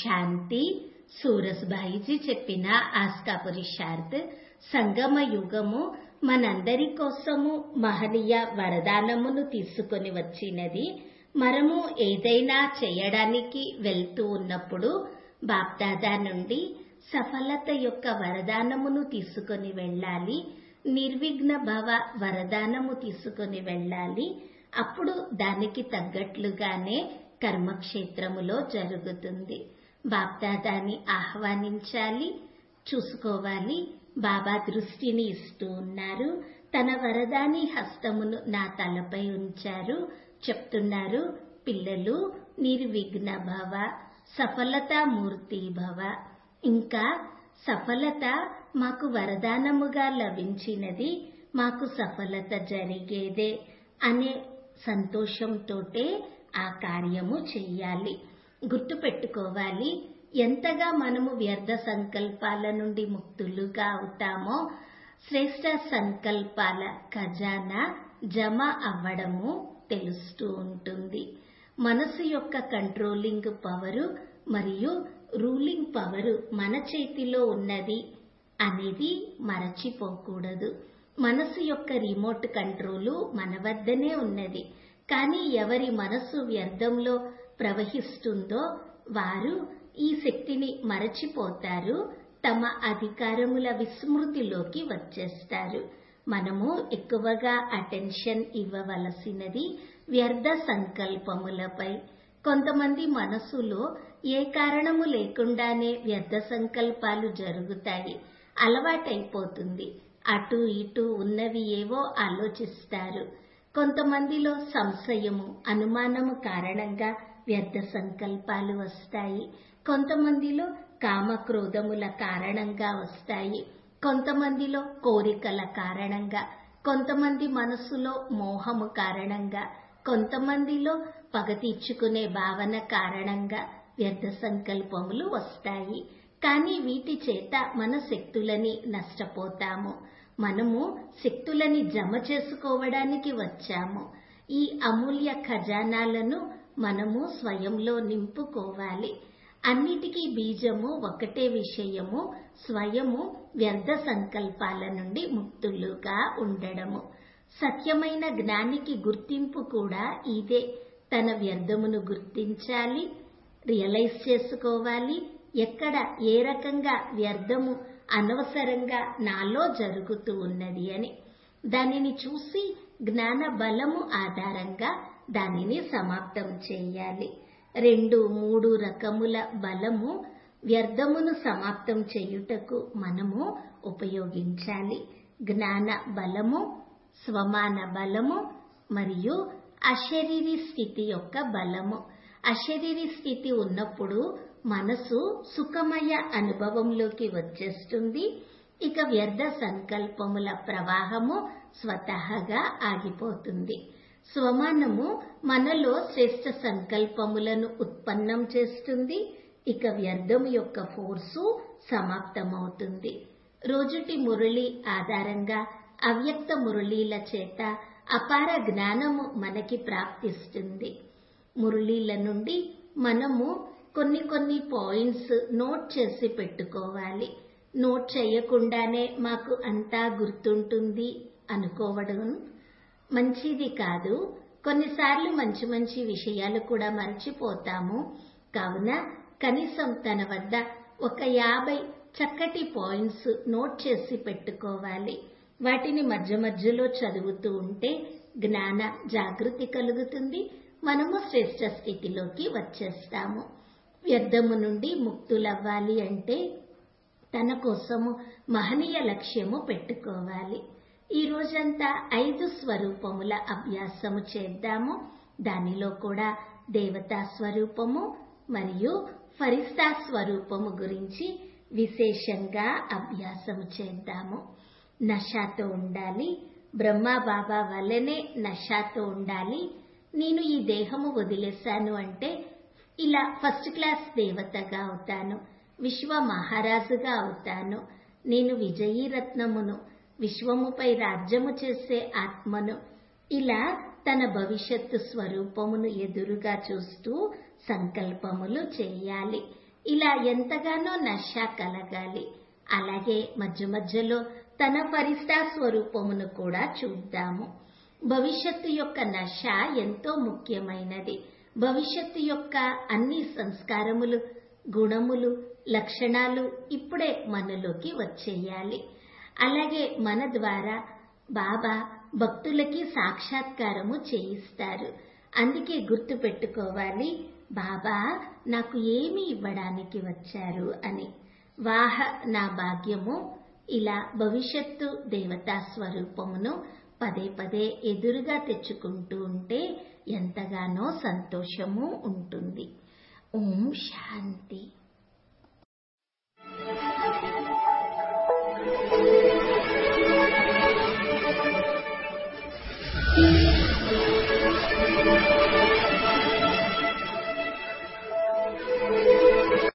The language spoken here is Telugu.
శాంతి సూరజ్భాయిజీ చెప్పిన ఆస్కా పురుషార్థ్ సంగమ యుగము మనందరి కోసము మహనీయ వరదానమును తీసుకొని వచ్చినది మనము ఏదైనా చేయడానికి వెళ్తూ ఉన్నప్పుడు బాప్దాదా నుండి సఫలత యొక్క వరదానమును తీసుకొని వెళ్ళాలి నిర్విఘ్న భవ వరదానము తీసుకొని వెళ్ళాలి అప్పుడు దానికి తగ్గట్లుగానే కర్మక్షేత్రములో జరుగుతుంది బాప్దాదాని ఆహ్వానించాలి చూసుకోవాలి బాబా దృష్టిని ఇస్తూ ఉన్నారు తన వరదాని హస్తమును నా తలపై ఉంచారు చెప్తున్నారు పిల్లలు నిర్విఘ్న భవ సఫలతామూర్తి భవ ఇంకా సఫలత మాకు వరదానముగా లభించినది మాకు సఫలత జరిగేదే అనే సంతోషంతోటే ఆ కార్యము చెయ్యాలి గుర్తుపెట్టుకోవాలి ఎంతగా మనము వ్యర్థ సంకల్పాల నుండి ముక్తులుగా అవుతామో శ్రేష్ట సంకల్పాల ఖజానా జమ అవ్వడము తెలుస్తూ ఉంటుంది మనసు యొక్క కంట్రోలింగ్ పవరు మరియు రూలింగ్ పవరు మన చేతిలో ఉన్నది అనేది మరచిపోకూడదు మనసు యొక్క రిమోట్ కంట్రోలు మన వద్దనే ఉన్నది కానీ ఎవరి మనసు వ్యర్థంలో ప్రవహిస్తుందో వారు ఈ శక్తిని మరచిపోతారు తమ అధికారముల విస్మృతిలోకి వచ్చేస్తారు మనము ఎక్కువగా అటెన్షన్ ఇవ్వవలసినది వ్యర్థ సంకల్పములపై కొంతమంది మనసులో ఏ కారణము లేకుండానే వ్యర్థ సంకల్పాలు జరుగుతాయి అలవాటైపోతుంది అటు ఇటు ఉన్నవి ఏవో ఆలోచిస్తారు కొంతమందిలో సంశయము అనుమానము కారణంగా వ్యర్థ సంకల్పాలు వస్తాయి కొంతమందిలో కామక్రోధముల కారణంగా వస్తాయి కొంతమందిలో కోరికల కారణంగా కొంతమంది మనసులో మోహము కారణంగా కొంతమందిలో పగ తీర్చుకునే భావన కారణంగా వ్యర్థ సంకల్పములు వస్తాయి కానీ వీటి చేత మన శక్తులని నష్టపోతాము మనము శక్తులని జమ చేసుకోవడానికి వచ్చాము ఈ అమూల్య ఖజానాలను మనము స్వయంలో నింపుకోవాలి అన్నిటికీ బీజము ఒకటే విషయము స్వయము వ్యర్థ సంకల్పాల నుండి ముక్తులుగా ఉండడము సత్యమైన జ్ఞానికి గుర్తింపు కూడా ఇదే తన వ్యర్థమును గుర్తించాలి రియలైజ్ చేసుకోవాలి ఎక్కడ ఏ రకంగా వ్యర్థము అనవసరంగా నాలో జరుగుతూ ఉన్నది అని దానిని చూసి జ్ఞాన బలము ఆధారంగా దానిని సమాప్తం చేయాలి రెండు మూడు రకముల బలము వ్యర్థమును సమాప్తం చేయుటకు మనము ఉపయోగించాలి జ్ఞాన బలము స్వమాన బలము మరియు అశరీరి స్థితి యొక్క బలము అశరీరి స్థితి ఉన్నప్పుడు మనసు సుఖమయ అనుభవంలోకి వచ్చేస్తుంది ఇక వ్యర్థ సంకల్పముల ప్రవాహము స్వతహాగా ఆగిపోతుంది స్వమానము మనలో శ్రేష్ట సంకల్పములను ఉత్పన్నం చేస్తుంది ఇక వ్యర్థము యొక్క ఫోర్సు సమాప్తమవుతుంది రోజుటి మురళి ఆధారంగా అవ్యక్త మురళీల చేత అపార జ్ఞానము మనకి ప్రాప్తిస్తుంది మురళీల నుండి మనము కొన్ని కొన్ని పాయింట్స్ నోట్ చేసి పెట్టుకోవాలి నోట్ చేయకుండానే మాకు అంతా గుర్తుంటుంది అనుకోవడం మంచిది కాదు కొన్నిసార్లు మంచి మంచి విషయాలు కూడా మర్చిపోతాము కావున కనీసం తన వద్ద ఒక యాభై చక్కటి పాయింట్స్ నోట్ చేసి పెట్టుకోవాలి వాటిని మధ్య మధ్యలో చదువుతూ ఉంటే జ్ఞాన జాగృతి కలుగుతుంది మనము శ్రేష్ట స్థితిలోకి వచ్చేస్తాము వ్యర్థము నుండి ముక్తులవ్వాలి అంటే తన కోసము మహనీయ లక్ష్యము పెట్టుకోవాలి ఈ రోజంతా ఐదు స్వరూపముల అభ్యాసము చేద్దాము దానిలో కూడా దేవతా స్వరూపము మరియు ఫరిస్తా స్వరూపము గురించి విశేషంగా అభ్యాసము చేద్దాము నషాతో ఉండాలి బ్రహ్మ బాబా వల్లనే నషాతో ఉండాలి నేను ఈ దేహము వదిలేశాను అంటే ఇలా ఫస్ట్ క్లాస్ దేవతగా అవుతాను విశ్వ మహారాజుగా అవుతాను నేను విజయీ రత్నమును విశ్వముపై రాజ్యము చేసే ఆత్మను ఇలా తన భవిష్యత్తు స్వరూపమును ఎదురుగా చూస్తూ సంకల్పములు చేయాలి ఇలా ఎంతగానో నష కలగాలి అలాగే మధ్య మధ్యలో తన ఫరిస్తా స్వరూపమును కూడా చూద్దాము భవిష్యత్తు యొక్క నష ఎంతో ముఖ్యమైనది భవిష్యత్తు యొక్క అన్ని సంస్కారములు గుణములు లక్షణాలు ఇప్పుడే మనలోకి వచ్చేయాలి అలాగే మన ద్వారా బాబా భక్తులకి సాక్షాత్కారము చేయిస్తారు అందుకే గుర్తు పెట్టుకోవాలి బాబా నాకు ఏమి ఇవ్వడానికి వచ్చారు అని వాహ నా భాగ్యము ఇలా భవిష్యత్తు దేవతా స్వరూపమును పదే పదే ఎదురుగా తెచ్చుకుంటూ ఉంటే ఎంతగానో సంతోషము ఉంటుంది ఓం శాంతి Thank you.